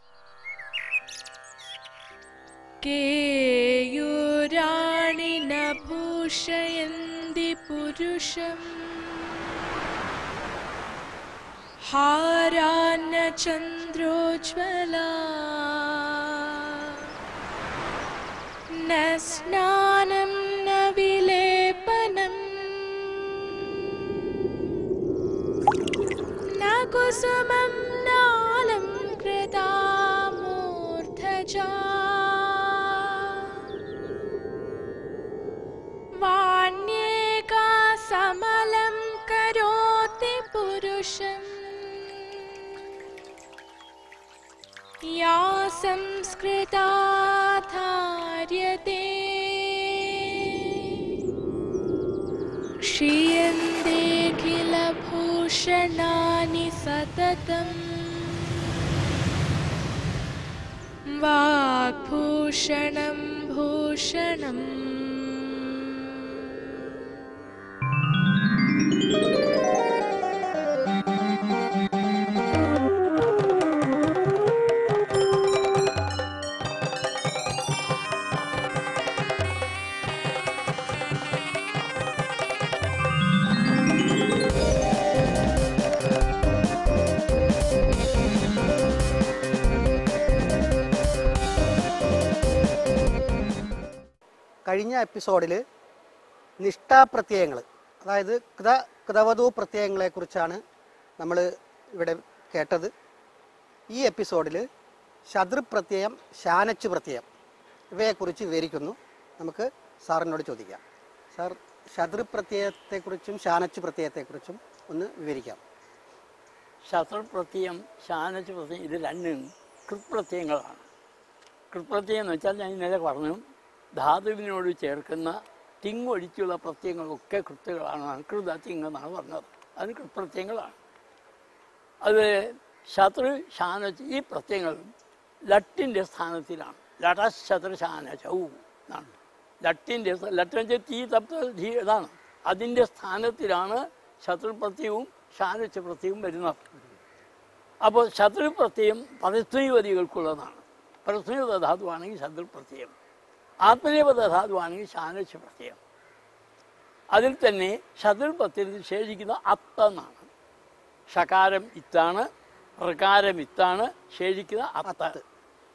केयूराणि न भूषयन्ति पुरुषम् हारान्न चन्द्रोज्ज्वला न स्नानं न विलेपनम् न कुसुमं नालं कृता मूर्धजा वाण्येका समलं करोति पुरुषम् या संस्कृता धार्यते क्षीयन्तेऽखिलभूषणानि सततम् वाग्भूषणं भूषणम् കഴിഞ്ഞ എപ്പിസോഡിൽ നിഷ്ഠാപ്രത്യയങ്ങൾ അതായത് കൃത കൃതവധു പ്രത്യയങ്ങളെക്കുറിച്ചാണ് നമ്മൾ ഇവിടെ കേട്ടത് ഈ എപ്പിസോഡിൽ ശതൃപ്രത്യയം ശാനച്ചു പ്രത്യയം ഇവയെക്കുറിച്ച് വിവരിക്കുന്നു നമുക്ക് സാറിനോട് ചോദിക്കാം സാർ ശതൃപ്രത്യയത്തെക്കുറിച്ചും ശാനച്ചു പ്രത്യയത്തെക്കുറിച്ചും ഒന്ന് വിവരിക്കാം ശത്രുപ്രത്യയം ശാനച്ച് പ്രത്യയം ഇത് രണ്ടും കൃത്പ്രത്യയങ്ങളാണ് കൃത്പ്രത്യയം എന്ന് വെച്ചാൽ ഞാൻ ഇന്നലെ പറഞ്ഞു ധാതുവിനോട് ചേർക്കുന്ന തിങ് ഒഴിച്ചുള്ള പ്രത്യയങ്ങളൊക്കെ കൃത്തുകളാണ് കൃത തിങ് എന്നാണ് പറഞ്ഞത് അതിന് കൃത്പ്രത്യയങ്ങളാണ് അത് ശത്രു ശാനച്ച് ഈ പ്രത്യയങ്ങൾ ലട്ടിൻ്റെ സ്ഥാനത്തിലാണ് ലട ശത്രു ശാനചൗ എന്നാണ് ലട്ടിൻ്റെ ലട്ട് വെച്ചാൽ തീ തപ്ത ധീ ഇതാണ് അതിൻ്റെ സ്ഥാനത്തിലാണ് ശത്രുപ്രത്യവും ശാനച്ച പ്രത്യവും വരുന്നത് അപ്പോൾ ശത്രുപ്രത്യയം പരസ്മീവതികൾക്കുള്ളതാണ് പരസ്മീവത ധാതുവാണെങ്കിൽ ശത്രുപ്രത്യയം ആത്മനേപത ധാതുവാണെങ്കിൽ ശാനച്ച പ്രത്യയം അതിൽ തന്നെ ശത്രുപ്രത്യത്തിൽ ശേഷിക്കുന്ന അത്ത എന്നാണ് ഷകാരം ഇത്താണ് ഋകാരം ഇത്താണ് ശേഷിക്കുന്ന അത്ത അത്ത്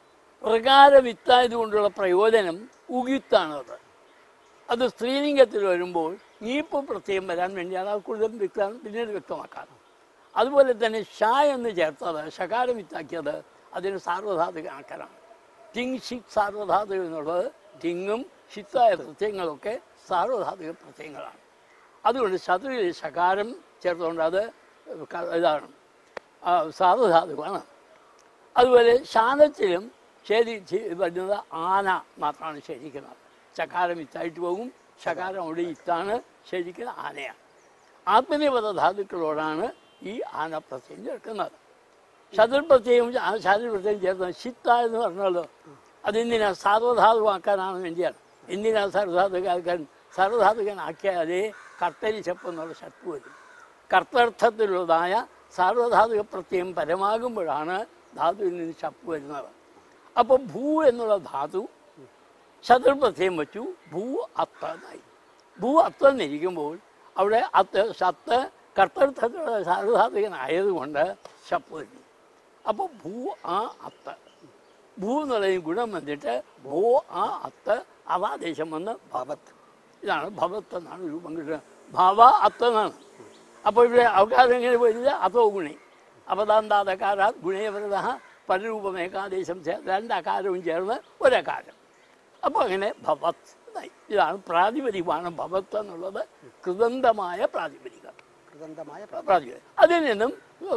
ഋകാരം ഇത്തായതുകൊണ്ടുള്ള പ്രയോജനം ഉകിത്താണ് അത് അത് സ്ത്രീലിംഗത്തിൽ വരുമ്പോൾ നീപ്പ് പ്രത്യയം വരാൻ വേണ്ടിയാണ് അത് കൂടുതൽ വ്യക്തം പിന്നീട് വ്യക്തമാക്കാൻ അതുപോലെ തന്നെ ഷ എന്ന് ചേർത്തത് ശകാരം ഇത്താക്കിയത് അതിന് സാർവധാതുകാക്കലാണ് ടിങ് ഷിത് സാർവധാതു എന്നുള്ളത് ടിങ്ങും ഷിത്തായ പ്രത്യയങ്ങളൊക്കെ സാർവധാതുക പ്രത്യയങ്ങളാണ് അതുകൊണ്ട് ശത്രുവിൽ ശകാരം ചേർത്തുകൊണ്ട് അത് ക- ഇതാണ് ആ, സാർവധാതുവാണ് അതുപോലെ ശാന്തത്തിലും ശരി ചി- വരുന്നത് ആന മാത്രമാണ് ശരിക്കുന്നത് ചകാരം ഇത്തായിട്ട് പോകും ശകാരം അവിടെ ഇത്താണ് ശരിക്കുന്ന ആനയാണ് ആത്മനിപത ധാതുക്കളോടാണ് ഈ ആന പ്രത്യയം ചേർക്കുന്നത് ശത്രുപ്രത്യയം ശാരീരപ്രത്യയം ചേർന്നത് ശിത്ത എന്ന് പറഞ്ഞല്ലോ അതെന്തിനാ സാർവധാതുവാക്കാനാണ് വേണ്ടിയാണ് എന്തിനാ സർവധാതുകാക്കാൻ സർവധാതുകനാക്കിയാലേ കർത്തരി ചെപ്പെന്നുള്ള ശത്രു വരും കർത്തർത്ഥത്തിലുള്ളതായ സാർവധാതുക പ്രത്യയം പരമാകുമ്പോഴാണ് ധാതുവിൽ നിന്ന് ശപ്പ് വരുന്നത് അപ്പോൾ ഭൂ എന്നുള്ള ധാതു ശത്രുപ്രത്യയം വെച്ചു ഭൂ അത്ത എന്നായി ഭൂ അത്ത എന്നിരിക്കുമ്പോൾ അവിടെ അത്ത് സത്ത് കർത്തർത്ഥത്തിലുള്ള സാർവധാതുകനായതുകൊണ്ട് ശപ്പ് വരുന്നു അപ്പോൾ ഭൂ ആ അത്ത് ഭൂ എന്നുള്ളതിന് ഗുണം വന്നിട്ട് ഭൂ ആ അത്ത് അവാദേശം വന്ന് ഭവത്ത് ഇതാണ് ഭവത്ത് എന്നാണ് രൂപം കിട്ടുന്നത് ഭവ അത്ത് എന്നാണ് അപ്പോൾ ഇവിടെ അവകാശം എങ്ങനെ വരുന്നത് അതോ ഗുണി അപദാന്താതകാര ഗുണേവരത പരരൂപം ഏകാദേശം ചേ- രണ്ട് അകാരവും ചേർന്ന് ഒരകാരം അപ്പോൾ അങ്ങനെ ഭവത് എന്നായി ഇതാണ് പ്രാതിപതികമാണ് ഭവത്ത് എന്നുള്ളത് കൃതന്തമായ പ്രാതിപതികം കൃതന്തമായ പ്രാതിപതികം അതിൽ നിന്നും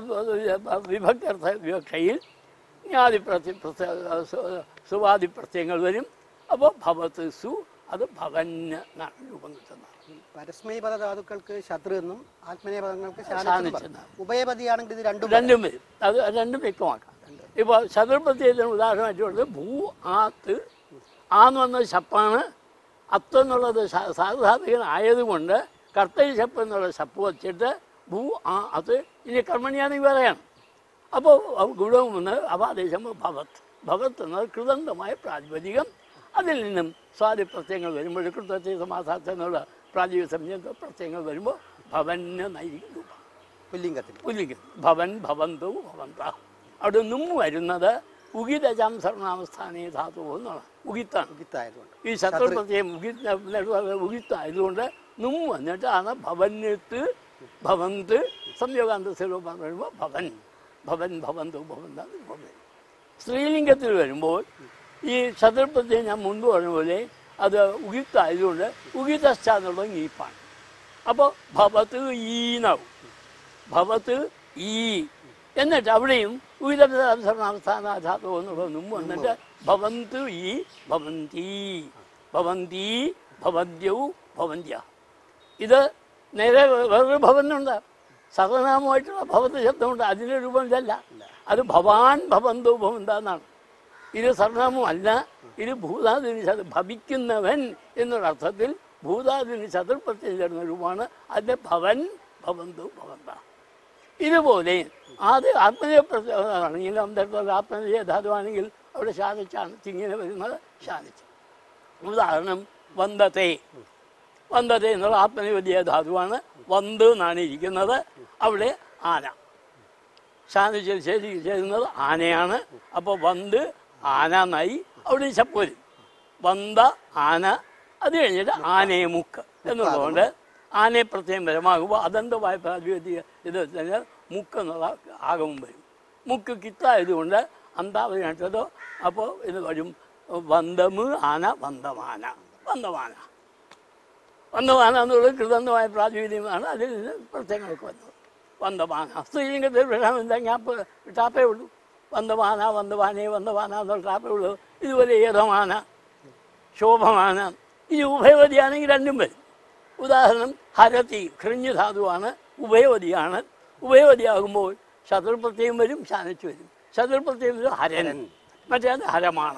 വിഭക്തർത്ഥ വിവക്ഷയിൽ ജ്ഞാതി പ്രത്യ പ്രത്യ- സുവാദി പ്രത്യയങ്ങൾ വരും അപ്പോൾ ഭവത്ത് സു അത് ഭവന് എന്നാണ് രൂപം കിട്ടുന്നത് പരസ്മൈപദ ധാതുക്കൾക്ക് ശത്രു എന്നും ആത്മനേപദങ്ങൾക്ക് ശാനച്ചെന്നും ശാനച്ചെന്ന്. പറയും. ഉഭയപതിയാണെങ്കിൽ ഇത് രണ്ടും രണ്ടും വരും അത് രണ്ടും വ്യക്തമാക്കാം ഇപ്പോൾ ശത്രുപ്രത്യയത്തിന് ഉദാഹരണമായിട്ട് കൊടുത്ത് ഭൂ ആത്ത് ആന്ന് വന്ന ശപ്പാണ് അത്ത് എന്നുള്ളത് സാധാരണ ആയതുകൊണ്ട് കർത്തരി ശപ്പ് എന്നുള്ള ശപ്പ് വച്ചിട്ട് ഭൂ ആ അത് ഇനി കർമ്മണിയാണെങ്കിൽ വേറെയാണ് അപ്പോൾ ഗുണവും എന്ന് അപാദേശം ഭവത്ത് ഭവത്ത് എന്നത് കൃതന്തമായ പ്രാതിപതികം അതിൽ നിന്നും സ്വാതി പ്രത്യയങ്ങൾ വരുമ്പോൾ കൃത്യത്തെ സമാസാർത്ഥം എന്നുള്ള പ്രാതിപതിക സംജ്ഞ പ്രത്യയങ്ങൾ വരുമ്പോൾ ഭവന് നൈരിക രൂപം പുല്ലിംഗത്തിൽ പുല്ലിംഗം ഭവൻ ഭവന്തു ഭവന്ത അവിടെ നിന്നും വരുന്നത് ഉഗിതജാം സർവനാമസ്ഥാനേ ധാതു എന്നാണ് ഉഗിത്താണ് ഗിത്തായതുകൊണ്ട് ഈ ശത്രു പ്രത്യയം ഉഗിത്തായതുകൊണ്ട് നും വന്നിട്ടാണ് ഭവന്നിട്ട് ഭവന്ത് സംയോഗാന്ത സ്വരൂപം വരുമ്പോൾ ഭവൻ ഭവൻ ഭവന്തു ഭവന്ത ഭവൻ സ്ത്രീലിംഗത്തിൽ വരുമ്പോൾ ഈ ശത്രുപ്രത്യയം ഞാൻ മുൻപ് പറഞ്ഞ പോലെ അത് ഉഗിത്തായതുകൊണ്ട് ഉഗിതശ്ച എന്നുള്ളത് നീപ്പാണ് അപ്പോൾ ഭവത്ത് ഈനാവും ഭവത്ത് ഈ എന്നിട്ട് അവിടെയും ഉയർന്നാമസ്ഥാനാധാതു എന്നുള്ളത് മുമ്പ് വന്നിട്ട് ഭവന്ത് ഈ ഭവന്തി ഭവന്തി ഭവന്ത്യവും ഭവന്ത്യ ഇത് നേരെ വേറൊരു ഭവനുണ്ട് സർവനാമമായിട്ടുള്ള ഭവത്ത് ശബ്ദമുണ്ട് അതിൻ്റെ രൂപം ഇതല്ല അത് ഭവാൻ ഭവന്തു ഭവന്ത എന്നാണ് ഇത് സർവനാമം അല്ല ഇത് ഭൂതാദിന് ശത ഭവിക്കുന്നവൻ എന്നൊരർത്ഥത്തിൽ ഭൂതാദിന് ചതുർപ്രത്യം ചേർന്ന രൂപമാണ് അതിൻ്റെ ഭവൻ ഭവന്തു ഭവന്ത ഇതുപോലെ ആദ്യ ആത്മീയ ആണെങ്കിൽ അന്തരത്തുള്ള ആത്മീയ ധാതുവാണെങ്കിൽ അവിടെ ശാനിച്ചാണ് ഇങ്ങനെ വരുന്നത് ശാനിച്ച് ഉദാഹരണം വന്ദത്തെ വന്ദത്തെ എന്നുള്ള ആത്മനിപതിയ ധാതുവാണ് വന്ത് എന്നാണ് ഇരിക്കുന്നത് അവിടെ ആന ശാനിച്ച് ശരി ചെയ്യുന്നത് ആനയാണ് അപ്പോൾ വന്ത് ആന നായി അവിടെ ചപ്പോരും വന്ത ആന അത് കഴിഞ്ഞിട്ട് ആനയെ മുക്ക് എന്നുള്ളതുകൊണ്ട് ആനയെ പ്രത്യേകം വരമാകുമ്പോൾ അദന്തമായ പ്രാതിപതിക ഇത് തന്നെ മുക്ക് എന്നുള്ള ആഗമം വരും മുക്ക് കിത്തായതുകൊണ്ട് അന്താവതിനടുത്തതോ അപ്പോൾ ഇത് വരും വന്തമ് ആന വന്തമാന വന്തമാന വന്തമാന എന്നുള്ളത് കൃതന്തമായ പ്രാതിപതികമാണ് അതിൽ നിന്ന് പ്രത്യേകങ്ങൾക്ക് വന്നത് വന്തമാന സ്ത്രീലിംഗത്തിൽ വിടാൻ എന്താ ഞാൻ ടാപ്പേ ഉള്ളൂ വന്തമാന വന്തമാനേ വന്തമാന എന്നുള്ള ടാപ്പേ ഉള്ളൂ ഇതുപോലെ ഏതമാന ശോഭമാന ഇനി ഉഭയവതിയാണെങ്കിൽ രണ്ടും വരും ഉദാഹരണം ഹരതി കൃഞ്ഞ് ധാതുവാണ് ഉഭയവതിയാണ് ഉഭയവതിയാകുമ്പോൾ ശത്രുപ്രത്യം വരും ശാനിച്ചു വരും ശത്രുപ്രത്യം വരും ഹരൻ മറ്റേത് ഹരമാണ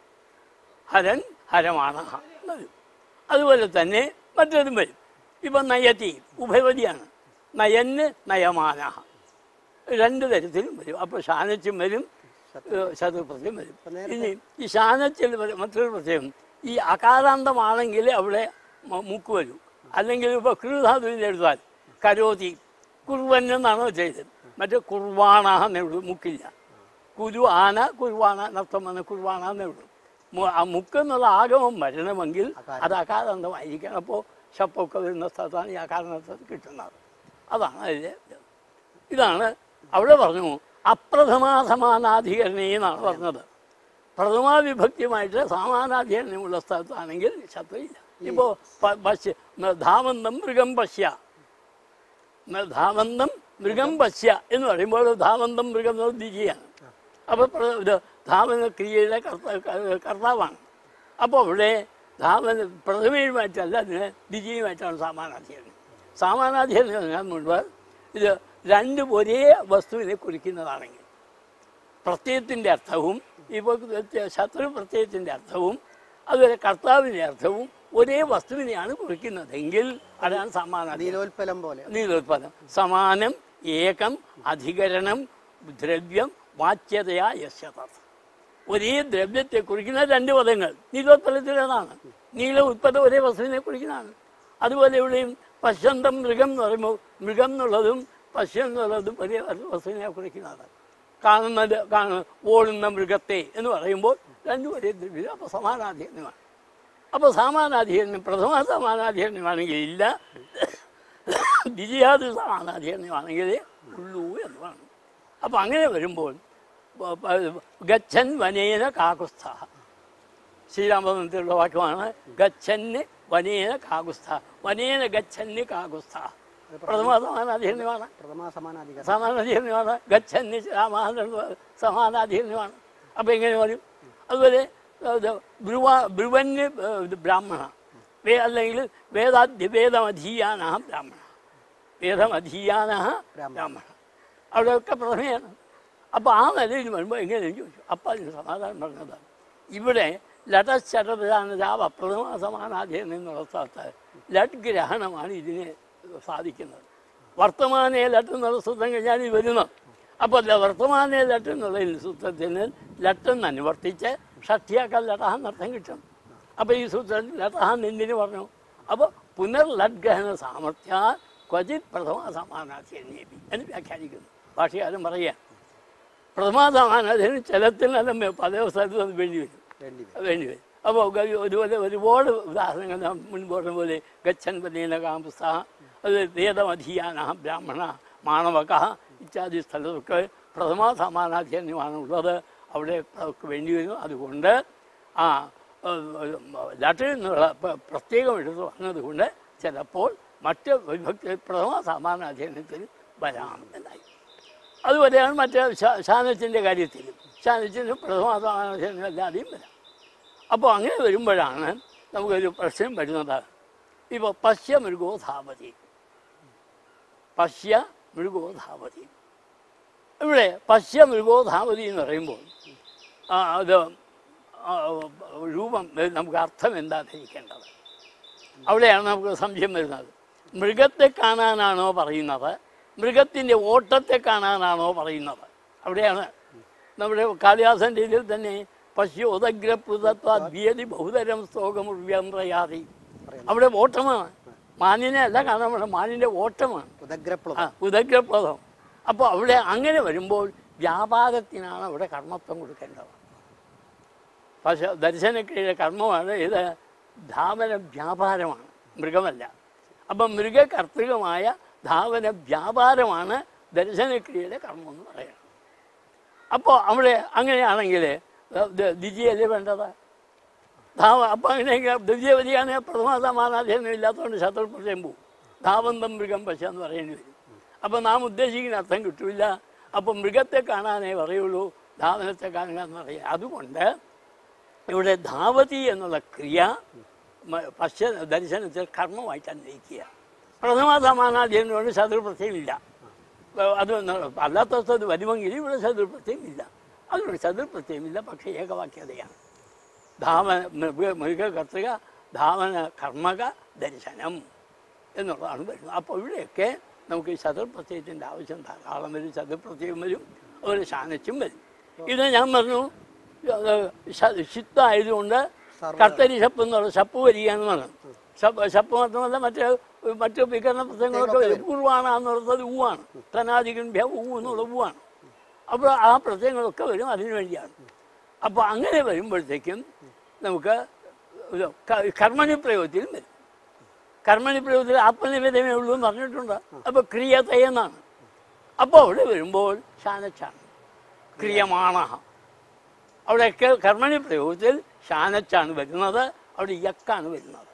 ഹരൻ ഹരമാണ വരും അതുപോലെ തന്നെ മറ്റേതും വരും ഇപ്പം നയത്തി ഉഭയവതിയാണ് നയന് നയമാന രണ്ട് തരത്തിലും വരും അപ്പോൾ ശാനച്ചും വരും ശത്രുപ്രത്യം വരും ഇനി ഈ ശാനത്തിൽ വരും മറ്റൊരു പ്രത്യേകം ഈ അകാരാന്തമാണെങ്കിൽ അവിടെ മ- മുക്ക് വരും അല്ലെങ്കിൽ ഇപ്പോൾ കൃധാതുവിൽ എഴുതാൻ കരോതി കുർവൻ എന്നാണ് ചെയ്തത് മറ്റേ കുർവാണ എന്നെഴുതു മുക്കില്ല കുരു ആന കുരുവാണ നർത്തം എന്ന കുർവാണ എന്നെഴുതും മു- ആ മുക്ക് എന്നുള്ള ആഗമം വരണമെങ്കിൽ അത് അകാരാന്തമായിരിക്കണം അപ്പോൾ ശപ്പൊക്കെ വരുന്ന സ്ഥലത്താണ് ഈ അകാരാന്തത്തിൽ കിട്ടുന്നത് അതാണ് അതിലെ ഇത്. ഇതാണ് അവിടെ പറഞ്ഞു അപ്രഥമാസമാനാധികരണി എന്നാണ് പറഞ്ഞത് പ്രഥമാ വിഭക്തിയുമായിട്ട് സമാനാധികരണമുള്ള സ്ഥലത്താണെങ്കിൽ ശത്രുയില്ല ഇപ്പോൾ പശ്യ ധാവന്തം മൃഗം പശ്യ ന- ധാവന്തം മൃഗം പശ്യ എന്ന് പറയുമ്പോൾ ധാവന്തം മൃഗം എന്നത് ദ്വിജയാണ് അപ്പോൾ പ്ര- ഇത് ധാവന ക്രിയയുടെ കർത്ത ക- കർത്താവാണ് അപ്പോൾ അവിടെ ധാവന പ്രഥമയുമായിട്ടല്ല അതിന് ദ്വിജയുമായിട്ടാണ് സമാനാധികരണം സമാനാധികരണം ഞാൻ മുൻപ് ഇത് രണ്ടും ഒരേ വസ്തുവിനെ കുറിക്കുന്നതാണെങ്കിൽ പ്രത്യയത്തിൻ്റെ അർത്ഥവും ഇപ്പോൾ ശത്രു പ്രത്യയത്തിൻ്റെ അർത്ഥവും അതുപോലെ കർത്താവിൻ്റെ അർത്ഥവും ഒരേ വസ്തുവിനെയാണ് കുറിക്കുന്നതെങ്കിൽ അതാണ് സമാനാധികരണം നീലോൽപ്പലം പോലെ നീലോത്പദം സമാനം ഏകം അധികരണം ദ്രവ്യം വാച്യതയാ യശതത് ഒരേ ദ്രവ്യത്തെ കുറിക്കുന്ന രണ്ട് പദങ്ങൾ നീലോത്പലത്തിലേതാണ് നീല ഉത്പദം ഒരേ വസ്തുവിനെ കുറിക്കുന്നതാണ് അതുപോലെ ഇവിടെയും പശ്യന്തം മൃഗം എന്ന് പറയുമ്പോൾ മൃഗം എന്നുള്ളതും പശ്യം എന്നുള്ളതും ഒരേ വസ്തുവിനെ കുറിക്കുന്നതാണ് കാണുന്നത് കാണുന്ന ഓടുന്ന മൃഗത്തെ എന്ന് പറയുമ്പോൾ രണ്ടും ഒരേ ദ്രവ്യം അപ്പോൾ സമാനാധികരണമാണ് അപ്പോൾ സമാനാധികരണം പ്രഥമ സമാനാധികരണമാണെങ്കിൽ ഇല്ല ദ്വിതീയാതി സമാനാധികരണമാണെങ്കിലേ ഉള്ളൂ എന്ന് പറഞ്ഞു അപ്പോൾ അങ്ങനെ വരുമ്പോൾ പ- പ- ഗച്ഛൻ വനേന കാകുസ്ഥ ശ്രീരാമചന്ദ്രത്തിലുള്ള വാക്യമാണ് ഗച്ഛന് വനേന കാകുസ്ഥ വനേന ഗച്ഛന് കാകുസ്ഥ പ്രഥമ സമാനാധികരണമാണ് പ്രഥമാ സമാനാധികാരം സമാനാധികരണമാണ് ഗച്ഛന് രാമാചന്ദ്ര സമാനാധികരണമാണ് അപ്പോൾ എങ്ങനെ വരും അതുപോലെ ഇത് ബ്രുവ ബ്രുവന് ഇത് ബ്രാഹ്മണ വേ അല്ലെങ്കിൽ വേദാദ്യ വേദമധീയാന ബ്രാഹ്മണ വേദമധീയാന ബ്രാഹ്മണ അവിടെയൊക്കെ പ്രഥമയാണ് അപ്പോൾ ആ നിലയിൽ വരുമ്പോൾ എങ്ങനെയെന്ന് ചോദിച്ചു അപ്പം അതിന് സമാധാനം പറഞ്ഞതാണ് ഇവിടെ ലടച്ചടപരാനജാവ പ്രഥമ സമാനാധികരണം എന്നുള്ള സ്ഥലത്ത് ലഡ് ഗ്രഹണമാണ് ഇതിനെ സാധിക്കുന്നത് വർത്തമാനയെ ലട്ട് എന്നുള്ള സൂത്രം കഴിഞ്ഞാൽ ഇത് വരുന്നത് അപ്പോൾ വർത്തമാന ലട്ട് എന്നുള്ളതിൽ സൂത്രത്തിന് ലട്ടെന്ന് അനുവർത്തിച്ച് ഷഷ്ടിയാക്കാൻ ലട്ടഹ എന്നർത്ഥം കിട്ടും അപ്പോൾ ഈ സൂത്രത്തിൽ ലട്ടഹ എന്തിനു പറഞ്ഞു അപ്പോൾ പുനർലഡ്ഗ്രഹണ സാമർഥ്യ ക്വചിത് പ്രഥമ സമാനാശയനേപി എന്ന് വ്യാഖ്യാനിക്കുന്നു ഭാഷകാലം പറയുക പ്രഥമ സമാനാശയം ചിലത്തിനെല്ലാം പല സ്ഥലത്തും അത് വേണ്ടി വരും വേണ്ടി വരും അത് വേണ്ടി വരും അപ്പോൾ ഒരുപോലെ ഒരുപാട് ഉദാഹരണങ്ങൾ നാം മുൻപ് പറഞ്ഞ പോലെ ഗച്ഛൻ പനീന കാമ്പുസ്ത അത് വേദമധീയാന ബ്രാഹ്മണ മാണവക ഇത്യാദി സ്ഥലത്തൊക്കെ പ്രഥമ സമാനാധ്യാനമാണ് ഉള്ളത് അവിടെ അവർക്ക് വേണ്ടി വരും അതുകൊണ്ട് ആ ലട്ടിൽ നിന്നുള്ള പ്ര- പ്രത്യേകം എടുത്ത് വന്നതുകൊണ്ട് ചിലപ്പോൾ മറ്റ് വിഭക്തി പ്രഥമ സമാനാധ്യാനത്തിൽ വരാം എന്നായി അതുപോലെയാണ് മറ്റേ ശാ- ശാനത്തിൻ്റെ കാര്യത്തിലും ശാനത്തിനും പ്രഥമ സമാനാധ്യാനം അല്ലാതെയും വരാം അപ്പോൾ അങ്ങനെ വരുമ്പോഴാണ് നമുക്കൊരു പ്രശ്നം വരുന്നത് ഇപ്പോൾ പശ്യ മൃഗോ ധാവതി പശ്യ മൃഗോ ധാവതി ഇവിടെ പശ്യ മൃഗോ ധാവതി എന്ന് പറയുമ്പോൾ ആ, അത് ആ, രൂപം നമുക്ക് അർത്ഥം എന്താ ധരിക്കേണ്ടത് അവിടെയാണ് നമുക്ക് സംശയം വരുന്നത് മൃഗത്തെ കാണാനാണോ പറയുന്നത് മൃഗത്തിൻ്റെ ഓട്ടത്തെ കാണാനാണോ പറയുന്നത് അവിടെയാണ് നമ്മുടെ കാളിദാസൻ്റെ ഇതിൽ തന്നെ പശ്യോദഗ്രപുതത്വാദ്യതി ബഹുതരം സ്തോകമുർവ്യന്ത്രയാതി അവിടെ ഓട്ടമാണ് മാനിനെ അല്ല കാണാൻ വേണം മാനിൻ്റെ ഓട്ടമാണ് ഉദഗ്രപ്ലവം ആ ഉദഗ്രപ്രദം അപ്പോൾ അവിടെ അങ്ങനെ വരുമ്പോൾ വ്യാപാരത്തിനാണ് അവിടെ കർമ്മത്വം കൊടുക്കേണ്ടത് പക്ഷെ ദർശനക്രിയയുടെ കർമ്മമാണ് ഇത് ധാവന വ്യാപാരമാണ് മൃഗമല്ല അപ്പം മൃഗകർത്തൃകമായ ധാവന വ്യാപാരമാണ് ദർശനക്രിയയുടെ കർമ്മം എന്ന് പറയുന്നത് അപ്പോൾ അവിടെ അങ്ങനെയാണെങ്കിൽ ദ്വിജയല്ലേ വേണ്ടത് ധാവ അപ്പം അങ്ങനെയെങ്കിൽ ദ്വിതീയവതിയാണ് പ്രഥമ സമാനാധ്യയനം ഇല്ലാത്തതുകൊണ്ട് ശത്രുപ്രത്യം പോവും ധാവന്തം മൃഗം പശ എന്ന് പറയേണ്ടി വരും അപ്പം നാം ഉദ്ദേശിക്കുന്ന അർത്ഥം കിട്ടില്ല അപ്പം മൃഗത്തെ കാണാനേ പറയുള്ളൂ ധാവനത്തെ കാണുക എന്ന് പറയാം അതുകൊണ്ട് ഇവിടെ ധാവതി എന്നുള്ള ക്രിയ മ- പശ്ച ദർശനത്തിൽ കർമ്മമായിട്ട് അന്വയിക്കുക പ്രഥമ സമാനാധ്യയനം കൊണ്ട് ശത്രുപ്രത്യം ഇല്ല അത് ന- അല്ലാത്ത സ്ഥലത്ത് വരുമെങ്കിൽ ഇവിടെ ശത്രുപ്രത്യം ഇല്ല അതുകൊണ്ട് ശത്രുപ്രത്യം ഇല്ല പക്ഷേ ഏകവാക്യതയാണ് ധാവന മൃഗ മൃഗകർത്തൃക ധാവന കർമ്മക ദർശനം എന്നുള്ളതാണ് വരുന്നത് അപ്പോൾ ഇവിടെയൊക്കെ നമുക്ക് ഈ ശത്രുപ്രത്യയത്തിൻ്റെ ആവശ്യം ധാരാളം വരും ശത്രുപ്രത്യയം വരും അതുപോലെ ശാനച്ചും വരും ഇത് ഞാൻ പറഞ്ഞു അത് ശ- ശിത്തായതുകൊണ്ട് സർവ്വ- കർത്തരി ശപ്പ് എന്നുള്ള ശപ്പ് വരികയെന്ന് പറഞ്ഞു ശപ്പ് ശപ്പ് മാത്രമല്ല മറ്റ് മറ്റ് വികരണ പ്രസംഗങ്ങളൊക്കെ വരും പൂർവാണ് എന്നുള്ളത് ഊവാണ് തനാധികൻ ഭ്യ ഊ എന്നുള്ള ഊവാണ് അപ്പോൾ ആ പ്രത്യയങ്ങളൊക്കെ വരും അതിനു വേണ്ടിയാണ് അപ്പോൾ അങ്ങനെ വരുമ്പോഴത്തേക്കും നമുക്ക് ഇത് ക- കർമ്മണി പ്രയോഗത്തിലും വരും കർമ്മണി പ്രയോഗത്തിൽ ആത്മനിവേദനമേ ഉള്ളൂ എന്ന് പറഞ്ഞിട്ടുണ്ട് അപ്പോൾ ക്രിയതയെന്നാണ് അപ്പോൾ അവിടെ വരുമ്പോൾ ശാനച്ചാണ് ക്രിയമാണ അവിടെയൊക്കെ കർമ്മണി പ്രയോഗത്തിൽ ശാനച്ചാണ് വരുന്നത് അവിടെ യക്കാണ് വരുന്നത്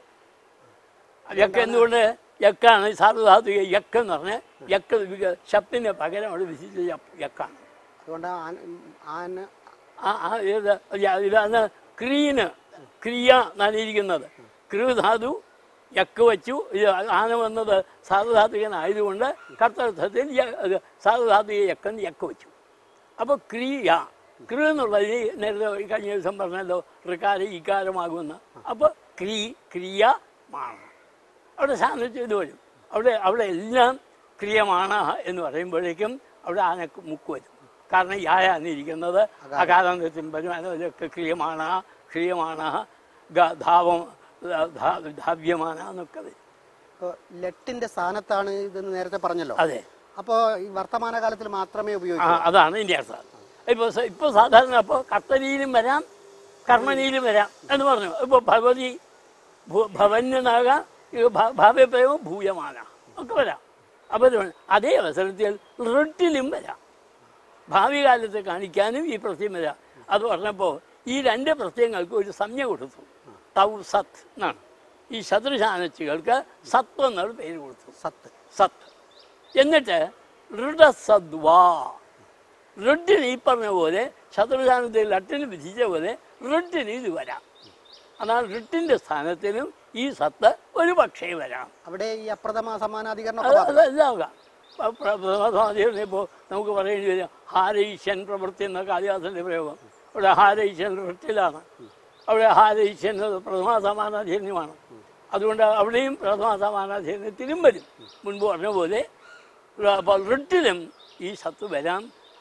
യക്ക് എന്തുകൊണ്ട് യക്കാണ് സാർവധാതുക യക്ക് എന്ന് പറഞ്ഞാൽ യക്ക് വിക- ശബ്ദിന് പകരം അവിടെ വിശിച്ച യപ്പ് യക്കാണ് അതുകൊണ്ട് ആന- ആന ആ ആ ഇത് യ- ഇതാണ് ക്രീന് ക്രിയ എന്നാണ് ഇരിക്കുന്നത് കൃധാതു യക്ക് വച്ചു ഇത് ആന വന്നത് സാധുധാതുകനായതുകൊണ്ട് കർത്തർത്ഥത്തിൽ യ- ഇത് സാധുധാതുക യക്കെന്ന് യക്ക് വെച്ചു അപ്പോൾ ക്രിയ കൃ എന്നുള്ളത് ഈ നേരത്തെ ഈ കഴിഞ്ഞ ദിവസം പറഞ്ഞല്ലോ ഋകാര ഇകാരമാകുമെന്ന് അപ്പോൾ ക്രീ ക്രിയമാണ് അവിടെ സാന്നിധ്യം ഇത് വരും അവിടെ അവിടെ എല്ലാം ക്രിയമാണ് എന്ന് പറയുമ്പോഴേക്കും അവിടെ ആനക്ക് മുക്ക് വരും കാരണം യായാണ് ഇരിക്കുന്നത് അകാലത്തിൽ വരും അതിലൊക്കെ ക്രിയമാണ് ക്രിയമാണ് ഗ- ധാവം ധാ- ധാവ്യമാണ് എന്നൊക്കെ വരും ഇപ്പോൾ ലെട്ടിന്റെ സ്ഥാനത്താണ് ഇതെന്ന് നേരത്തെ പറഞ്ഞല്ലോ അതെ അപ്പോൾ ഈ വർത്തമാനകാലത്തിൽ മാത്രമേ ആ, ഉപയോഗിക്കൂ അതാണ് ഇതിൻ്റെ അർത്ഥം ഇപ്പോൾ ഇപ്പോൾ സാധാരണ അപ്പോൾ കർത്തരിയിലും വരാം കർമ്മനിയിലും വരാം എന്ന് പറഞ്ഞു ഇപ്പോൾ ഭഗവതി ഭൂ- ഭവന്യനാകാം ഇത് ഭ- ഭാവ്യപ്രയോഗം ഭൂയമാന ഒക്കെ വരാം അപ്പോൾ ഇത് അതേ അവസരത്തിൽ റിട്ടിലും വരാം ഭാവി കാലത്ത് കാണിക്കാനും ഈ പ്രത്യം വരാം അത് പറഞ്ഞപ്പോൾ ഈ രണ്ട് പ്രത്യയങ്ങൾക്ക് ഒരു സംജ്ഞ കൊടുത്തു തൗ സത്ത് എന്നാണ് ഈ ശത്രുശാനച്ചുകൾക്ക് സത്വം എന്നൊരു പേര് കൊടുത്തു സത്ത് സത്ത് എന്നിട്ട് ഋഡസദ്വാ റെഡിന് ഈ പറഞ്ഞ പോലെ ശത്രുസ്ഥാനത്തിൽ ലട്ടിന് വിധിച്ച പോലെ റെഡിന് ഇത് വരാം അതാണ് റിട്ടിൻ്റെ സ്ഥാനത്തിനും ഈ സത്ത് ഒരു പക്ഷേ വരാം അവിടെ ഈ അപ്രഥമ സമാനാധികരണം അത് അതെല്ലാം പ്രഥമാധികരണം ഇപ്പോൾ നമുക്ക് പറയേണ്ടി വരും ഹാരൈഷ്യൻ പ്രവൃത്തി എന്ന കാളിദാസൻ്റെ പ്രയോഗം അവിടെ ഹാരൈഷ്യൻ റിട്ടിലാണ് അവിടെ ഹാരൈഷ്യൻ പ്രഥമാ സമാനാധീനമാണ് അതുകൊണ്ട് അവിടെയും പ്രഥമാ സമാനാധീനത്തിനും വരും മുൻപ് പറഞ്ഞ പോലെ അപ്പോൾ റിട്ടിലും ഈ സത്ത് വരാം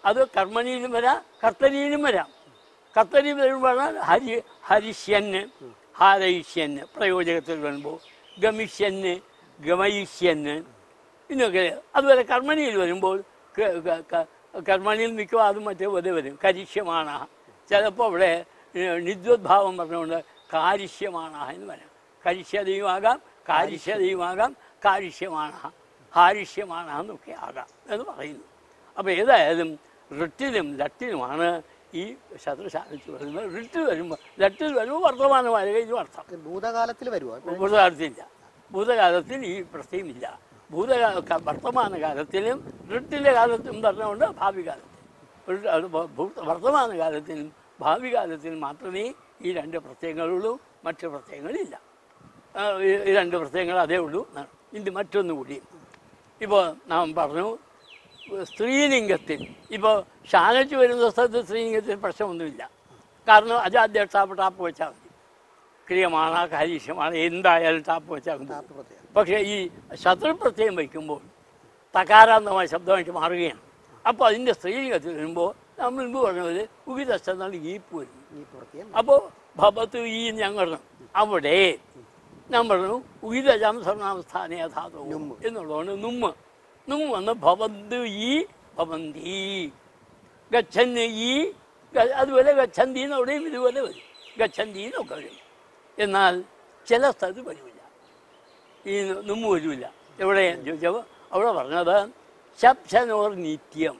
അത് കർമ്മണിയിലും വരാം കർത്തരിയിലും വരാം കർത്തരി വരുമ്പോഴാണ് ഹരി ഹരിഷ്യന് ഹാരയിഷ്യന് പ്രയോജകത്തിൽ വരുമ്പോൾ ഗമിഷ്യന് ഗമയിഷ്യന് ഇന്നൊക്കെ അതുപോലെ കർമ്മണിയിൽ വരുമ്പോൾ ക- ക- ക- കർമ്മണിയിൽ മിക്കവാറും മറ്റേ പോലെ വരും കരിഷ്യമാണ് ചിലപ്പോൾ അവിടെ നിദ്വദ്ഭാവം പറഞ്ഞുകൊണ്ട് കാരിഷ്യമാണ് എന്ന് പറയാം കരിഷ്യതയുമാകാം കാരിഷ്യതയുമാകാം കാരിഷ്യമാണ് ഹാരിഷ്യമാണ് എന്നൊക്കെ ആകാം എന്ന് പറയുന്നു അപ്പോൾ ഏതായാലും റിട്ടിലും ലട്ടിലുമാണ് ഈ ശത്രുശാലിച്ച് വരുന്നത് റിട്ടിൽ വരുമ്പോൾ ലട്ടിൽ വരുമ്പോൾ വർത്തമാനമായ ഇതും അർത്ഥം ഭൂതകാലത്തിൽ വരുമോ ഭൂതകാലത്തില്ല ഭൂതകാലത്തിൽ ഈ പ്രശ്നമില്ല ഭൂതകാല ക- വർത്തമാനകാലത്തിലും റിട്ടിലെ കാലത്തും പറഞ്ഞുകൊണ്ട് ഭാവി കാലത്തിൽ ഒരു അത് ഭ- ഭൂ- വർത്തമാനകാലത്തിലും ഭാവി കാലത്തിലും മാത്രമേ ഈ രണ്ട് പ്രത്യയങ്ങളുള്ളൂ മറ്റ് പ്രത്യയങ്ങളില്ല ആ, ഈ ഈ രണ്ട് പ്രത്യയങ്ങൾ അതേ ഉള്ളൂ എന്നാണ്. ഇനി മറ്റൊന്ന് കൂടി ഇപ്പോൾ നാം പറഞ്ഞു സ്ത്രീലിംഗത്തിൽ ഇപ്പോൾ ഷാനച്ച് വരുന്ന സ്ഥലത്ത് സ്ത്രീലിംഗത്തിൽ പ്രശ്നമൊന്നുമില്ല കാരണം അജാദ്യ ടാപ്പ് ടാപ്പ് വെച്ചാൽ മതി ക്രിയമാണ് കാര്യമാണ് എന്തായാലും ടാപ്പ് വെച്ചാൽ മതി ധാതു പ്രത്യയം പക്ഷേ ഈ ശത്രു പ്രത്യയം വയ്ക്കുമ്പോൾ തകാരാന്തമായ ശബ്ദമായിട്ട് മാറുകയാണ് അപ്പോൾ അതിൻ്റെ സ്ത്രീലിംഗത്തിൽ വരുമ്പോൾ നമ്മൾ മുമ്പ് പറഞ്ഞ പോലെ ഉകിതസ്ഥാണ് ഈപ്പ് വരും ഈ പ്രത്യയം അപ്പോൾ ഭവത്ത് ഈ ഞങ്ങൾ അവിടെ ഞാൻ പറഞ്ഞു ഉഹിതജാം സർണാമസ്ഥാനേ ധാതു നുമ്മ്. എന്നുള്ളതാണ് നുമ്മ് നുമ്മ് വന്ന് ഭവന്ത് ഈ ഭവന്തി ഗച്ഛന് ഈ ഗ- അതുപോലെ ഗച്ഛന്തി എന്നവിടെയും ഇതുപോലെ വരും ഗച്ഛന്തി എന്നൊക്കെ വരും എന്നാൽ ചില സ്ഥലത്ത് വരില്ല ഈ നുമ്മ് വരില്ല എവിടെ ചോദിച്ചപ്പോൾ അവിടെ പറഞ്ഞത് ശബ്ശനോർ നിത്യം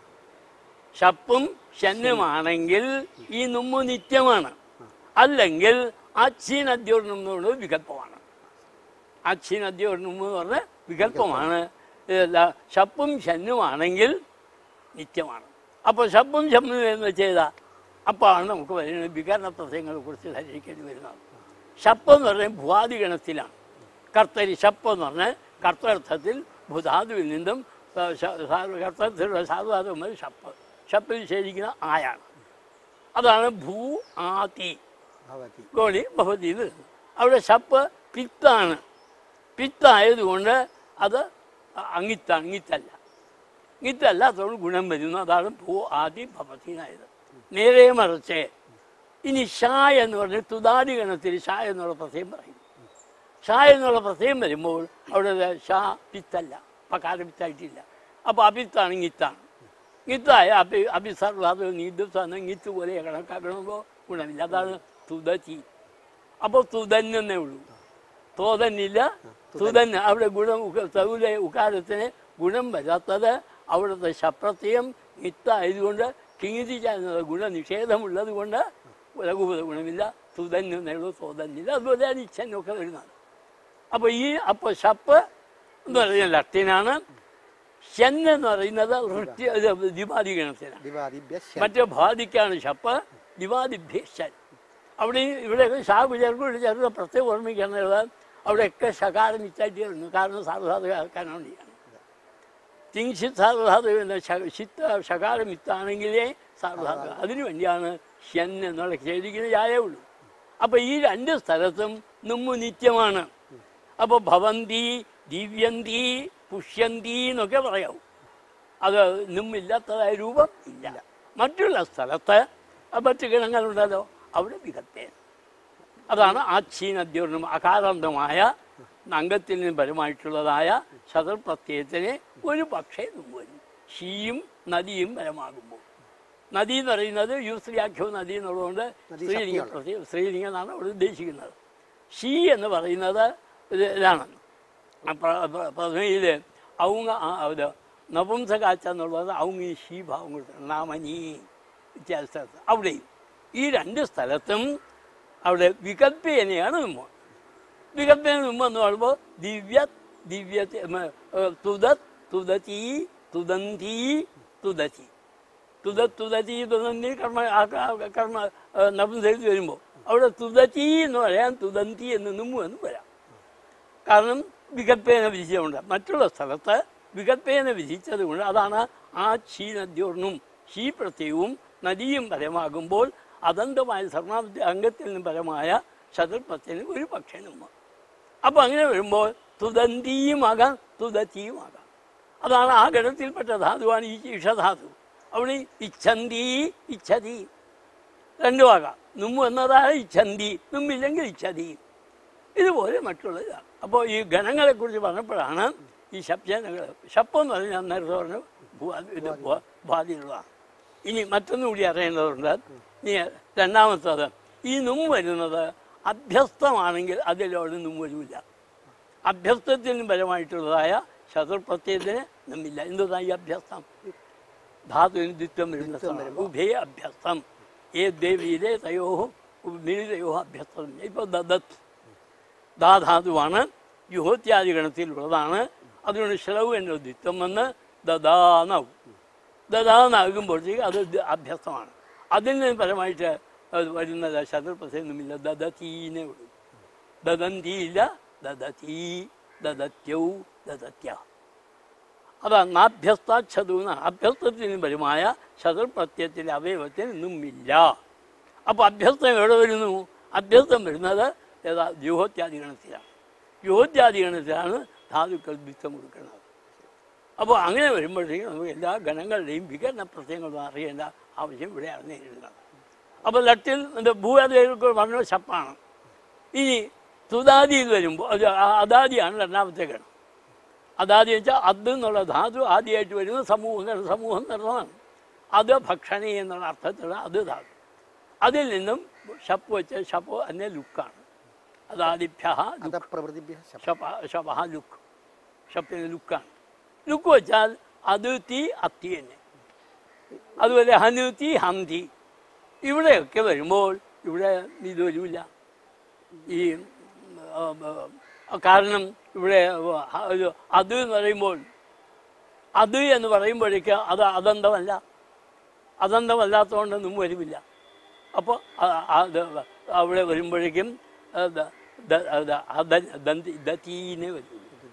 ഷപ്പും ഷന്നുമാണെങ്കിൽ ഈ നുമ്മ് നിത്യമാണ് അല്ലെങ്കിൽ അച്ഛീൻ അദ്യോർണം എന്നുള്ളത് വികല്പമാണ് അച്ഛീൻ അദ്യോർണം എന്ന് പറഞ്ഞ വികല്പമാണ് ഇതല്ല, ഷപ്പും ഷന്നുമാണെങ്കിൽ നിത്യമാണ് അപ്പോൾ ഷപ്പും ഷമ്മും എന്ന് ചെയ്താൽ അപ്പോഴാണ് നമുക്ക് വരുന്നത് വികരണ പ്രത്യയങ്ങളെ കുറിച്ച് ധരിക്കേണ്ടി വരുന്നത് ഷപ്പ് എന്ന് പറഞ്ഞാൽ ഭുവാദി ഗണത്തിലാണ് കർത്തരി ഷപ്പ് എന്ന് പറഞ്ഞാൽ കർത്തർത്ഥത്തിൽ ഭുധാതുവിൽ നിന്നും ആ, ശ- സാ- കർത്തരത്തിലുള്ള സാധുവാദം മുതൽ ഷപ്പ് ഷപ്പിൽ ശേഷിക്കുന്ന ആയാണ് അതാണ് ഭൂ ആതി ഭവതി ഗോളി ഭവതി എന്ന് വരുന്നത്. അവിടെ ഷപ്പ് പിത്താണ് പിത്തായതുകൊണ്ട് അത് അങ്ങിത്താണ് ഇങ്ങിത്തല്ല ഇങ്ങിത്തല്ല അതുകൊണ്ട് ഗുണം വരുന്നു അതാണ് ഭൂ ആദി ഭവതിനായത് നേരെ മറിച്ച് ഇനി ഷാ എന്ന് പറഞ്ഞ് തുതാടി ഗണത്തിൽ ഷാ എന്നുള്ള പ്രത്യേകം പറയും ഷാ എന്നുള്ള പ്രത്യേകം വരുമ്പോൾ അവിടെ ദേ ഷാ പിത്തല്ല പക്കാര പിത്തായിട്ടില്ല അപ്പോൾ അപിത്താണ് ഇങ്ങിത്താണ് ഇങ്ങിത്തായ അപി അഭിസർവാദ നീദ്വസാണ് ഇങ്ങിത്ത് പോലെ കണക്കാക്കണമെങ്കിൽ ഗുണമില്ല അതാണ് തുതച്ചി അപ്പോൾ തുതന്നേ ഉള്ളൂ തോതന്നില്ല തുതന്ന് അവിടെ ഗുണം ഉക- തൗല ഉകാരത്തിന് ഗുണം വരാത്തത് അവിടുത്തെ ശപ്രത്യം മിത്തായതുകൊണ്ട് കിങ്ങിതിച്ച എന്നത് ഗുണനിഷേധമുള്ളത് കൊണ്ട് ലഘുപത ഗുണമില്ല തുതന്നുള്ളൂ തോതന്നില്ല അതുപോലെയാണ് ഇച്ഛനൊക്കെ വരുന്നത് അപ്പോൾ ഈ അപ്പോൾ ശപ്പ് എന്ന് പറയുന്നത് ലട്ടിനാണ് ഷൻ എന്ന് പറയുന്നത് ഋത്യ ഇത് ദിവാദി ഗണത്തിനാണ് ദിവാദിഭ്യ മറ്റേ ബാധിക്കാണ് ശപ്പ് ദിവാദിഭ്യശൻ അവിടെ ഇവിടെയൊക്കെ ഷാ ചേർക്കും ചേർക്കുന്ന പ്രത്യേകം ഓർമ്മിക്കുന്നത് അവിടെയൊക്കെ ശകാരം ഇറ്റായിട്ട് വരുന്നു കാരണം സാർവധാതു ആക്കാൻ വേണ്ടിയാണ് തിങ്ഷിത് സാർവധാതു ചിത്ത ശകാരം ഇത്താണെങ്കിലേ സാർവധാതു അതിനു വേണ്ടിയാണ് ഷൻ എന്നുള്ള ശേഷിക്കുന്ന ചായേ ഉള്ളൂ അപ്പോൾ ഈ രണ്ട് സ്ഥലത്തും നമ്മു നിത്യമാണ് അപ്പോൾ ഭവന്തി ദിവ്യന്തി പുഷ്യന്തി എന്നൊക്കെ പറയാവും അത് ഇന്നുമില്ലാത്തതായ രൂപം ഇല്ല മറ്റുള്ള സ്ഥലത്ത് മറ്റു ഗണങ്ങളുണ്ടല്ലോ അവിടെ വികത്തേൻ അതാണ് ആച്ഛീനദ്യോർണം അകാരാന്തമായ അംഗത്തിൽ നിന്ന് പരമായിട്ടുള്ളതായ ശതർപ്രത്യയത്തിന് ഒരു പക്ഷേ വരും ഷീയും നദിയും പരമാകുമ്പോൾ നദി എന്ന് പറയുന്നത് യൂസ്ത്രീയാഖ്യോ നദി എന്നുള്ളതുകൊണ്ട് നദി സ്ത്രീലിംഗ ശക്തിയാണ്. പ്രത്യേകം സ്ത്രീലിംഗം എന്നാണ് അവിടെ ഉദ്ദേശിക്കുന്നത് ഷീ എന്ന് പറയുന്നത് ഇത് ഇതാണ് പ്രഥമയിൽ ഔങ്ങ ആ, ഇത് നപുംസകാച്ച എന്നുള്ളത് ഔങ്ങി ഷീ ഭാവം കൊടുക്കണം നാമനി ഇത്യാദി സ്ഥലത്ത് അവിടെയും ഈ രണ്ട് സ്ഥലത്തും അവിടെ വികല്പേനയാണ് നമ്മ വികല്പേന നമ്മ എന്ന് പറയുമ്പോൾ ദിവ്യ ദിവ്യ തുതത് തുതതി തുതന്തി തുതതി തുത തുതതി തുതന്തി കർമ്മ ആ ക- കർമ്മ നപുംസകത്തിൽ വരുമ്പോൾ അവിടെ തുതതി എന്ന് പറയാം തുതന്തി എന്ന് നമ്മു എന്ന് വരാം കാരണം വികൽപ്പേന വിധിച്ചുകൊണ്ട് മറ്റുള്ള സ്ഥലത്ത് വികൽപ്പേന വിധിച്ചത് കൊണ്ട് അതാണ് ആ ക്ഷീണദ്യോർണും ഷീ പ്രത്യയവും നദിയും പരമാകുമ്പോൾ അതന്തമായ സർണാമത്തെ അംഗത്തിൽ നിന്നും പരമായ ശത്രുപ്രത്യന് ഒരു പക്ഷേ നമ്മ അപ്പോൾ അങ്ങനെ വരുമ്പോൾ തുതന്തിയുമാകാം തുതത്തിയുമാകാം അതാണ് ആ ഗണത്തിൽപ്പെട്ട ധാതുവാണ് ഈ ഇഷധാതു അവിടെ ഇച്ഛന്തി ഇച്ഛതി രണ്ടും ആകാം നുമ്മു എന്നതാണ് ഇച്ഛന്തി നുമ്മില്ലെങ്കിൽ ഇച്ഛതി ഇതുപോലെ മറ്റുള്ള ഇതാണ് അപ്പോൾ ഈ ഗണങ്ങളെ കുറിച്ച് പറഞ്ഞപ്പോഴാണ് ഈ ശബ്ദങ്ങൾ ശപ്പം എന്ന് പറഞ്ഞാൽ നേരത്തെ പറഞ്ഞു ഭൂ- ഇത് ഭൂ- ഭാതിയുള്ളതാണ് ഇനി മറ്റൊന്നും കൂടി അറിയേണ്ടതുണ്ട് ഇനി രണ്ടാമത്തത് ഈ നും വരുന്നത് അഭ്യസ്തമാണെങ്കിൽ അതിലോട് നും വരില്ല അഭ്യസ്തത്തിന് പരമായിട്ടുള്ളതായ ശത്രുപ്രത്യയത്തിന് നമ്മില്ല എന്തുതാ ഈ അഭ്യസ്തം ധാതുവിന് ദ്വിത്വം വരുന്ന സ്ഥലമാണ്. ഉഭയ അഭ്യസ്തം ഏ ദേവീരെ തയോ മിളിതയോ അഭ്യസ്തം ഇപ്പോൾ ദദത്ത് ദാധാതുവാണ് യുഹോത്യാദി ഗണത്തിലുള്ളതാണ് അതുകൊണ്ട് ശ്ലവ് എന്ന ദ്വിത്വം വന്ന് ദദാനാവും ദദാനാകുമ്പോഴത്തേക്ക് അത് ദ- അഭ്യസ്തമാണ് അതിന് പരമായിട്ട് അത് വരുന്നത് ശത്രുപ്രസയൊന്നുമില്ല ദദതീനെ ഉള്ളൂ ദദന്തിയില്ല ദദതീ ദദത്യൗ ദദത്യ അതാണ് നാഭ്യസ്താച്ഛതുന്ന അഭ്യസ്തത്തിന് പരമായ ശത്രുപ്രത്യയത്തിൻ്റെ അവയവത്തിന് നിന്നുമില്ല അപ്പോൾ അഭ്യസ്തം എവിടെ വരുന്നു അഭ്യസ്തം വരുന്നത് ഏതാ ജുഹോത്യാദി ഗണത്തിലാണ് ജുഹോത്യാദി ഗണത്തിലാണ് ധാതുക്കൾ വിത്തം കൊടുക്കുന്നത് അപ്പോൾ അങ്ങനെ വരുമ്പോഴത്തേക്കും നമുക്ക് എല്ലാ ഗണങ്ങളുടെയും വികരണ പ്രത്യയങ്ങളും അറിയേണ്ട ആവശ്യം ഇവിടെയാണ് നേരിടുന്നത് അപ്പോൾ ലട്ടിൽ എന്താ ഭൂവാദികൾക്ക് പറഞ്ഞ ശപ്പാണ് ഇനി തുതാദിയിൽ വരുമ്പോൾ അത് ആ- അദാദിയാണ് രണ്ടാമത്തെ ഗണം അതാദ്യം വെച്ചാൽ അത് എന്നുള്ള ധാതു ആദ്യമായിട്ട് വരുന്ന സമൂഹം സമൂഹം നിർണ്ണമാണ് അത് ഭക്ഷണി എന്നുള്ള അർത്ഥത്തിലുള്ള അത് ധാതു അതിൽ നിന്നും ഷപ്പ് വെച്ച ഷപ്പ് എന്നെ ലുക്കാണ് അതാദിഭ്യ അധപ്രവൃത്തിഭ്യ ശബ്ദം ഷപ ഷപ ലുക്ക് ഷപ്പിന് ലുക്കാണ് ലുക്ക് വെച്ചാൽ അത് തീ അത്തി തന്നെ അതുപോലെ ഹനുതി ഹന്തി ഇവിടെയൊക്കെ വരുമ്പോൾ ഇവിടെ ഇത് വരില്ല ഈ ആ, ആ, കാരണം ഇവിടെ ആ, ഒരു അത് എന്ന് പറയുമ്പോൾ അത് എന്ന് പറയുമ്പോഴേക്ക് അത് അദന്തമല്ല അദന്തമല്ലാത്തതുകൊണ്ടൊന്നും വരുമില്ല അപ്പോൾ അത് അവിടെ വരുമ്പോഴേക്കും ആ, ദ- ദ- ദ- അദ- ദന്തി ദതീനെ വരും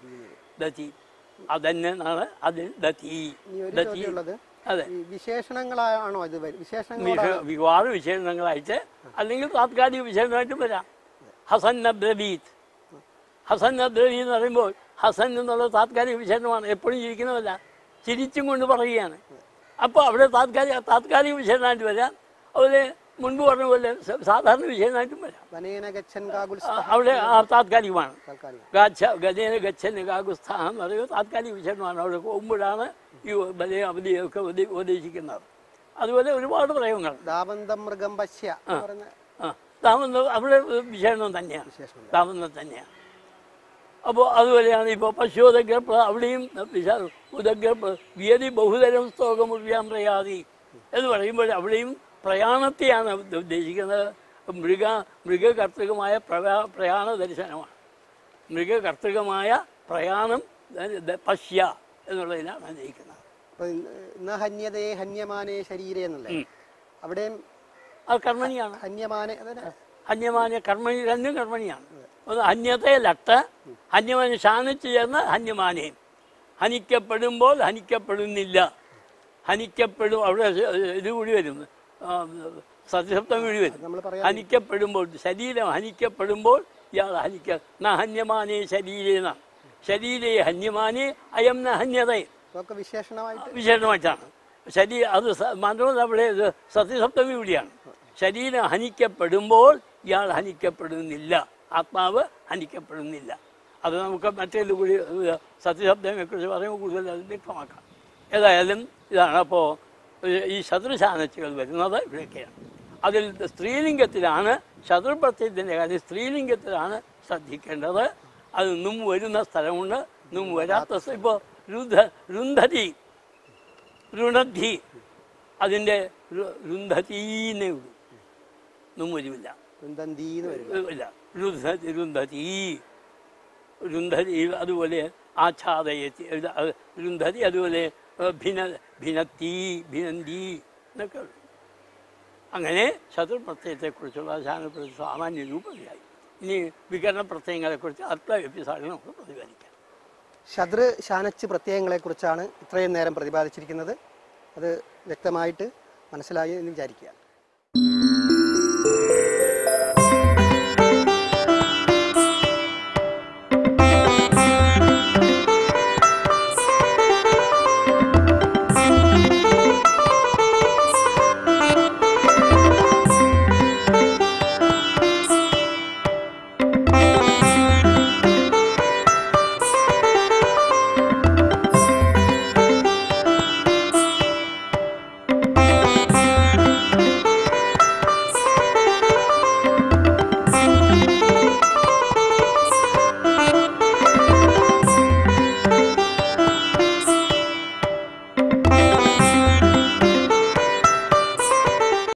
ദതി അതെന്നാണ് അതിൽ ദതി ഇനി ഒരു ദതി ചോദ്യം ഉള്ളത് അതെ ഈ വിശേഷണങ്ങളാണോ ഇത് വരു- വിശേഷണങ്ങളോടാണ് വിഷ- വിവാദ വിശേഷണങ്ങളായിട്ട് അല്ലെങ്കിൽ താത്കാലിക വിശേഷണമായിട്ടും വരാം ഹസൻ നബ്രബീത്ത് ഹസൻ നബ്രബി എന്ന് പറയുമ്പോൾ ഹസൻ എന്നുള്ള താത്കാലിക വിശേഷണമാണ് എപ്പോഴും ചിരിക്കുന്നതല്ല ചിരിച്ചും കൊണ്ട് പറയുകയാണ് അപ്പോൾ അവിടെ താത്കാലിക താത്കാലിക വിശേഷണമായിട്ട് വരാം അതുപോലെ മുൻപ് പറഞ്ഞ പോലെ സ- സാധാരണ വിശേഷണമായിട്ടും വരാം വനേന ഗച്ഛൻ കാകുൽ ആ, അവിടെ ആ താത്കാലികമാണ് താൽക്കാലികം ഗാച്ഛ ഗജേന ഗച്ഛന് കാകുസ്ഥാനം എന്ന് പറയുന്നത് താത്കാലിക വിശേഷണമാണ് അവിടെ പോകുമ്പോഴാണ് ഈ വലിയ അവധിയൊക്കെ ഉപദേ- ഉപദേശിക്കുന്നത് അതുപോലെ ഒരുപാട് പ്രയോഗങ്ങൾ ദാവന്തം മൃഗം പശ്യ എന്ന് പറയുന്ന ആ താമസം അവിടെ വിശേഷണം തന്നെയാണ് വിശേഷണം താമസം തന്നെയാണ് അപ്പോൾ അതുപോലെയാണ് ഇപ്പോൾ പശുദഗ്ര അവിടെയും വിശാ- ഉദഗ്ര വ്യതി ബഹുതരം സ്തോകമുറിയാൻ പ്രയാതി എന്ന് പറയുമ്പോൾ അവിടെയും പ്രയാണത്തെയാണ് ഉദ്ദേശിക്കുന്നത് മൃഗ മൃഗകർത്തകമായ പ്രയാ പ്രയാണ ദർശനമാണ് മൃഗകർത്തകമായ പ്രയാണം ദ- ദ- പശ്യ എന്നുള്ളതിലാണ് ഉദ്ദേശിക്കുന്നത് അപ്പൊ ഇന്ന് ഹന്യതയെ ഹന്യമാനേ ശരീരേ എന്നല്ലേ ഉം. അവിടെയും അത് കർമ്മണിയാണ് ഹന്യമാനെ അതന്നെ ഹന്യമാന കർമ്മണി രണ്ടും കർമ്മണിയാണ് ഒന്ന് ഹന്യത്തെ ലട്ട് ഹന്യമാന ശാനിച്ച് ചേർന്ന് ഹന്യമാനയും ഹനിക്കപ്പെടുമ്പോൾ ഹനിക്കപ്പെടുന്നില്ല ഹനിക്കപ്പെടും അവിടെ ഇത് കൂടി വരും ആ, സത്യസപ്തം കൂടി വരും നമ്മൾ പറയാം ഹനിക്കപ്പെടുമ്പോൾ ശരീരം ഹനിക്കപ്പെടുമ്പോൾ ഇയാൾ ഹനിക്ക ന ഹന്യമാനേ ശരീരേന ശരീരേ ഹന്യമാനേ അയം ന ഹന്യതേ ഇതൊക്കെ വിശേഷണമായിട്ട് വിശേഷമായിട്ടാണ് ശരീരം അത് സ- മാത്രമല്ല അവിടെ ഇത് സത്യസപ്തമി കൂടിയാണ് ശരീരം ഹനിക്കപ്പെടുമ്പോൾ ഇയാൾ ഹനിക്കപ്പെടുന്നില്ല ആത്മാവ് ഹനിക്കപ്പെടുന്നില്ല അത് നമുക്ക് മറ്റേത് കൂടി ഇത് സത്യശബ്ദത്തെക്കുറിച്ച് പറയുമ്പോൾ കൂടുതൽ അത് വ്യക്തമാക്കാം ഏതായാലും ഇതാണ് അപ്പോൾ ഈ ശത്രുശാനച്ചുകൾ വരുന്നത് ഇവിടെയൊക്കെയാണ് അതിൽ സ്ത്രീലിംഗത്തിലാണ് ശത്രുപ്രത്യയത്തിൻ്റെ കാര്യം സ്ത്രീലിംഗത്തിലാണ് ശ്രദ്ധിക്കേണ്ടത് അത് നും വരുന്ന സ്ഥലമുണ്ട് നും വരാത്ത സ്ഥ- ഇപ്പോൾ രുദ്ധ രുന്ധതി രുണദ്ധി അതിൻ്റെ രു- രുന്ധതീന്നേ ഉള്ളൂ നും വരുമില്ല വൃന്ദന്തീന്ന് വരും ഇല്ല രുന്ധതി രുന്ധതി രുന്ധതി അതുപോലെ ആച്ഛാദയത്തി ഇത് അത് രുന്ധതി അതുപോലെ ഏഹ്, ഭിന ഭിനത്തി ഭിനന്തി എന്നൊക്കെ ഉള്ളു. അങ്ങനെ ശത്രുപ്രത്യയത്തെക്കുറിച്ചുള്ള ശാനപ്രതി സാമാന്യ രൂപത്തിലായി ഇനി വികരണ പ്രത്യയങ്ങളെക്കുറിച്ച് അടുത്ത എപ്പിസോഡിൽ നമുക്ക് പ്രതിപാദിക്കാം ശത്രു ശാനച്ച് പ്രത്യയങ്ങളെ കുറിച്ചാണ് ഇത്രയും നേരം പ്രതിപാദിച്ചിരിക്കുന്നത് അത് വ്യക്തമായിട്ട് മനസ്സിലായി എന്ന് വിചാരിക്കുക